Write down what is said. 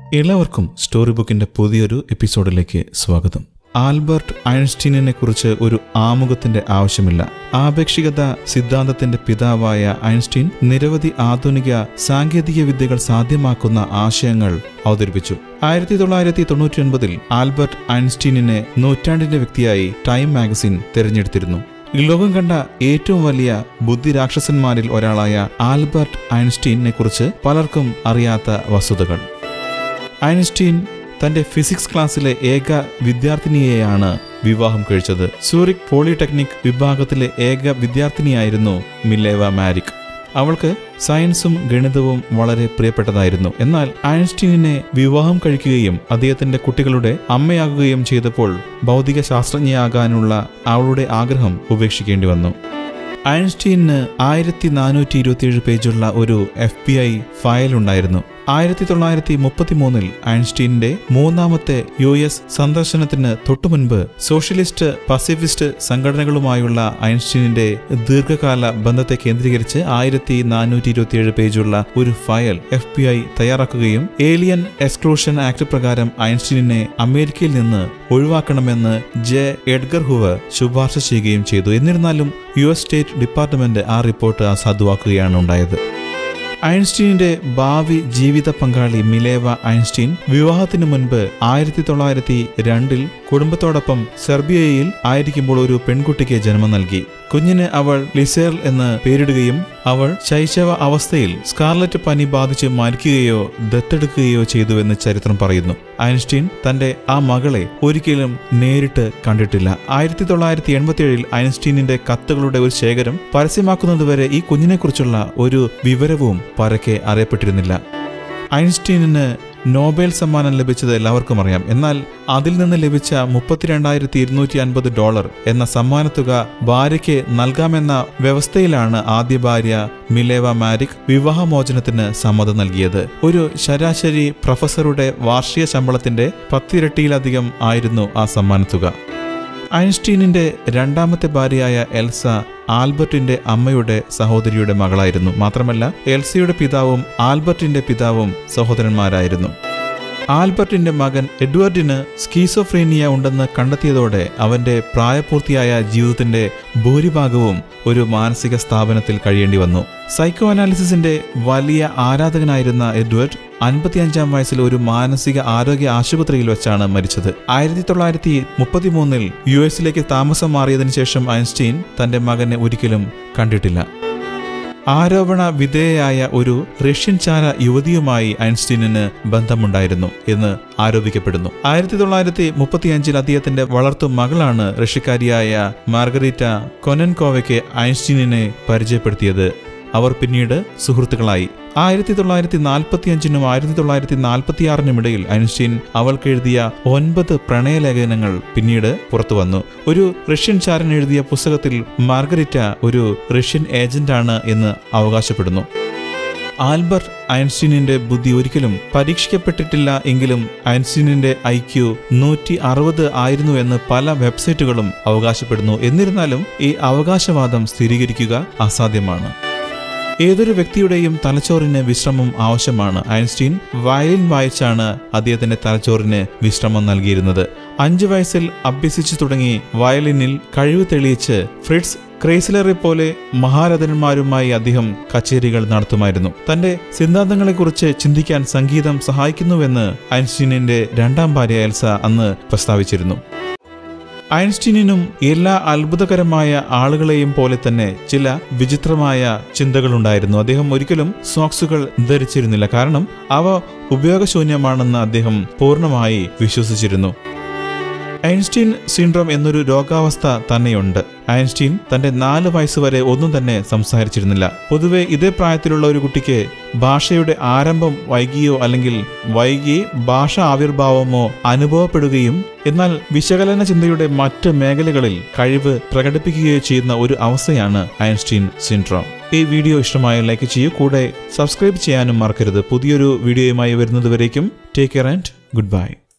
എല്ലാവർക്കും സ്റ്റോറി ബുക്കിന്റെ പുതിയൊരു എപ്പിസോഡിലേക്ക് സ്വാഗതം ആൽബർട്ട് ഐൻസ്റ്റീനെ കുറിച്ച് ഒരു ആമുഖത്തിന്റെ ആവശ്യമില്ല ആപേക്ഷികത സിദ്ധാന്തത്തിന്റെ പിതാവായ ഐൻസ്റ്റീൻ നിരവധി ആധുനിക സാങ്കേതിക വിദ്യകൾ സാധ്യമാക്കുന്ന ആശയങ്ങൾ അവതരിപ്പിച്ചു ആയിരത്തി തൊള്ളായിരത്തി തൊണ്ണൂറ്റി ഒൻപതിൽ ആൽബർട്ട് ഐൻസ്റ്റീനെ നൂറ്റാണ്ടിന്റെ വ്യക്തിയായി ടൈം മാഗസിൻ തിരഞ്ഞെടുത്തിരുന്നു ലോകം കണ്ട ഏറ്റവും വലിയ ബുദ്ധിരാക്ഷസന്മാരിൽ ഒരാളായ ആൽബർട്ട് ഐൻസ്റ്റീനെ കുറിച്ച് പലർക്കും അറിയാത്ത വസ്തുതകൾ ഐൻസ്റ്റീൻ തന്റെ ഫിസിക്സ് ക്ലാസ്സിലെ ഏക വിദ്യാർത്ഥിനിയെയാണ് വിവാഹം കഴിച്ചത് സൂറിക് പോളിടെക്നിക് വിഭാഗത്തിലെ ഏക വിദ്യാർത്ഥിനിയായിരുന്നു മിലേവ മാരിക് അവൾക്ക് സയൻസും ഗണിതവും വളരെ പ്രിയപ്പെട്ടതായിരുന്നു എന്നാൽ ഐൻസ്റ്റീനെ വിവാഹം കഴിക്കുകയും അദ്ദേഹത്തിന്റെ കുട്ടികളുടെ അമ്മയാകുകയും ചെയ്തപ്പോൾ ഭൗതിക ശാസ്ത്രജ്ഞയാകാനുള്ള അവളുടെ ആഗ്രഹം ഉപേക്ഷിക്കേണ്ടി വന്നു ഐൻസ്റ്റീന് ആയിരത്തി നാനൂറ്റി ഇരുപത്തിയേഴ് പേജുള്ള ഒരു എഫ് ബി ഐ ഫയൽ ഉണ്ടായിരുന്നു ആയിരത്തി തൊള്ളായിരത്തി മുപ്പത്തി മൂന്നിൽ ഐൻസ്റ്റീന്റെ മൂന്നാമത്തെ യു എസ് സന്ദർശനത്തിന് തൊട്ടുമുൻപ് സോഷ്യലിസ്റ്റ് പസിഫിസ്റ്റ് സംഘടനകളുമായുള്ള ഐൻസ്റ്റീനിന്റെ ദീർഘകാല ബന്ധത്തെ കേന്ദ്രീകരിച്ച് ആയിരത്തി നാനൂറ്റി ഇരുപത്തിയേഴ് പേജുള്ള ഒരു ഫയൽ എഫ് ബി ഐ തയ്യാറാക്കുകയും ഏലിയൻ എക്സ്ക്ലൂഷൻ ആക്ട് പ്രകാരം ഐൻസ്റ്റീനെ അമേരിക്കയിൽ നിന്ന് ഒഴിവാക്കണമെന്ന് ജെ എഡ്ഗർ ഹുവർ ശുപാർശ ചെയ്യുകയും ചെയ്തു എന്നിരുന്നാലും യു എസ് സ്റ്റേറ്റ് ഡിപ്പാർട്ട്മെന്റ് ആ റിപ്പോർട്ട് അസാധുവാക്കുകയാണ് ഉണ്ടായത് ഐൻസ്റ്റീനിന്റെ ഭാവി ജീവിത പങ്കാളി മിലേവ ഐൻസ്റ്റീൻ വിവാഹത്തിനു മുൻപ് ആയിരത്തി തൊള്ളായിരത്തി രണ്ടിൽ കുടുംബത്തോടൊപ്പം സെർബിയയിൽ ആയിരിക്കുമ്പോൾ ഒരു പെൺകുട്ടിക്ക് ജന്മം നൽകി കുഞ്ഞിന് അവൾ ലിസേർ എന്ന് പേരിടുകയും അവൾ ശൈശവ അവസ്ഥയിൽ സ്കാർലറ്റ് പനി ബാധിച്ച് മരിക്കുകയോ ദത്തെടുക്കുകയോ ചെയ്തുവെന്ന് ചരിത്രം പറയുന്നു ഐൻസ്റ്റീൻ തന്റെ ആ മകളെ ഒരിക്കലും നേരിട്ട് കണ്ടിട്ടില്ല ആയിരത്തി തൊള്ളായിരത്തി എൺപത്തിയേഴിൽ ഐൻസ്റ്റീനിന്റെ കത്തുകളുടെ ഒരു ശേഖരം പരസ്യമാക്കുന്നതുവരെ ഈ കുഞ്ഞിനെക്കുറിച്ചുള്ള ഒരു വിവരവും പരക്കെ അറിയപ്പെട്ടിരുന്നില്ല ഐൻസ്റ്റീനിന് നോബൽ സമ്മാനം ലഭിച്ചത് എല്ലാവർക്കും അറിയാം എന്നാൽ അതിൽ നിന്ന് ലഭിച്ച മുപ്പത്തിരണ്ടായിരത്തി ഇരുന്നൂറ്റി അൻപത് ഡോളർ എന്ന സമ്മാനത്തുക ഭാര്യയ്ക്ക് നൽകാമെന്ന വ്യവസ്ഥയിലാണ് ആദ്യ ഭാര്യ മിലേവ മാരിക് വിവാഹമോചനത്തിന് സമ്മതം നൽകിയത് ഒരു ശരാശരി പ്രൊഫസറുടെ വാർഷിക ശമ്പളത്തിന്റെ പത്തിരട്ടിയിലധികം ആയിരുന്നു ആ സമ്മാനത്തുക ഐൻസ്റ്റീനിന്റെ രണ്ടാമത്തെ ഭാര്യയായ എൽസ ആൽബർട്ടിന്റെ അമ്മയുടെ സഹോദരിയുടെ മകളായിരുന്നു മാത്രമല്ല എൽസയുടെ പിതാവും ആൽബർട്ടിന്റെ പിതാവും സഹോദരന്മാരായിരുന്നു ആൽബർട്ടിന്റെ മകൻ എഡ്വേർഡിന് സ്കീസോഫ്രീനിയ ഉണ്ടെന്ന് കണ്ടെത്തിയതോടെ അവന്റെ പ്രായപൂർത്തിയായ ജീവിതത്തിന്റെ ഭൂരിഭാഗവും ഒരു മാനസിക സ്ഥാപനത്തിൽ കഴിയേണ്ടി വന്നു സൈക്കോ അനാലിസിസിന്റെ വലിയ ആരാധകനായിരുന്ന എഡ്വേർഡ് അൻപത്തിയഞ്ചാം വയസ്സിൽ ഒരു മാനസിക ആരോഗ്യ ആശുപത്രിയിൽ വെച്ചാണ് മരിച്ചത് ആയിരത്തി തൊള്ളായിരത്തി മുപ്പത്തിമൂന്നിൽ യു എസിലേക്ക് താമസം മാറിയതിനു ശേഷം ഐൻസ്റ്റീൻ തന്റെ മകനെ ഒരിക്കലും കണ്ടിട്ടില്ല ആരോപണ വിധേയയായ ഒരു റഷ്യൻ ചാര യുവതിയുമായി ഐൻസ്റ്റീനിന് ബന്ധമുണ്ടായിരുന്നു എന്ന് ആരോപിക്കപ്പെടുന്നു ആയിരത്തി തൊള്ളായിരത്തി മുപ്പത്തിയഞ്ചിൽ അദ്ദേഹത്തിന്റെ വളർത്തു മകളാണ് റഷ്യക്കാരിയായ മാർഗരീറ്റ കൊനൻകോവയ്ക്ക് ഐൻസ്റ്റീനിനെ പരിചയപ്പെടുത്തിയത് അവർ പിന്നീട് സുഹൃത്തുക്കളായി ആയിരത്തി തൊള്ളായിരത്തി നാൽപ്പത്തിയഞ്ചിനും ആയിരത്തി തൊള്ളായിരത്തി നാൽപ്പത്തിയാറിനും ഇടയിൽ ഐൻസ്റ്റീൻ അവൾക്ക് എഴുതിയ ഒൻപത് പ്രണയലേഖനങ്ങൾ പിന്നീട് പുറത്തു വന്നു ഒരു റഷ്യൻ ചാരൻ എഴുതിയ പുസ്തകത്തിൽ മാർഗരിറ്റ ഒരു റഷ്യൻ ഏജന്റാണ് എന്ന് അവകാശപ്പെടുന്നു ആൽബർട്ട് ഐൻസ്റ്റീനിന്റെ ബുദ്ധി ഒരിക്കലും പരീക്ഷിക്കപ്പെട്ടിട്ടില്ല എങ്കിലും ഐൻസ്റ്റീനിന്റെ ഐ ക്യു നൂറ്റി അറുപത് ആയിരുന്നു എന്ന് പല വെബ്സൈറ്റുകളും അവകാശപ്പെടുന്നു എന്നിരുന്നാലും ഈ അവകാശവാദം സ്ഥിരീകരിക്കുക അസാധ്യമാണ് ഏതൊരു വ്യക്തിയുടെയും തലച്ചോറിന് വിശ്രമം ആവശ്യമാണ് ഐൻസ്റ്റീൻ വയലിൻ വായിച്ചാണ് അദ്ദേഹത്തിന്റെ തലച്ചോറിന് വിശ്രമം നൽകിയിരുന്നത് അഞ്ചു വയസ്സിൽ അഭ്യസിച്ചു തുടങ്ങി വയലിനിൽ കഴിവ് തെളിയിച്ച് ഫ്രിഡ്സ് ക്രൈസ്ലറെ പോലെ മഹാരഥന്മാരുമായി അദ്ദേഹം കച്ചേരികൾ നടത്തുമായിരുന്നു തന്റെ സിദ്ധാന്തങ്ങളെക്കുറിച്ച് ചിന്തിക്കാൻ സംഗീതം സഹായിക്കുന്നുവെന്ന് ഐൻസ്റ്റീനിന്റെ രണ്ടാം ഭാര്യ എൽസ അന്ന് പ്രസ്താവിച്ചിരുന്നു ഐൻസ്റ്റീനിനും എല്ലാ അത്ഭുതകരമായ ആളുകളെയും പോലെ തന്നെ ചില വിചിത്രമായ ചിന്തകളുണ്ടായിരുന്നു അദ്ദേഹം ഒരിക്കലും സോക്സുകൾ ധരിച്ചിരുന്നില്ല കാരണം അവ ഉപയോഗശൂന്യമാണെന്ന് അദ്ദേഹം പൂർണ്ണമായി വിശ്വസിച്ചിരുന്നു ഐൻസ്റ്റീൻ സിൻഡ്രോം എന്നൊരു രോഗാവസ്ഥ തന്നെയുണ്ട് ഐൻസ്റ്റീൻ തന്റെ നാല് വയസ്സുവരെ ഒന്നും തന്നെ സംസാരിച്ചിരുന്നില്ല പൊതുവെ ഇതേ പ്രായത്തിലുള്ള ഒരു കുട്ടിക്ക് ഭാഷയുടെ ആരംഭം വൈകിയോ അല്ലെങ്കിൽ വൈകി ഭാഷ ആവിർഭാവമോ അനുഭവപ്പെടുകയും എന്നാൽ വിശകലന ചിന്തയുടെ മറ്റ് മേഖലകളിൽ കഴിവ് പ്രകടിപ്പിക്കുകയോ ചെയ്യുന്ന ഒരു അവസ്ഥയാണ് ഐൻസ്റ്റീൻ സിൻഡ്രോം ഈ വീഡിയോ ഇഷ്ടമായ ലൈക്ക് ചെയ്യൂ കൂടെ സബ്സ്ക്രൈബ് ചെയ്യാനും മറക്കരുത് പുതിയൊരു വീഡിയോയുമായി വരുന്നതുവരേക്കും take care and good bye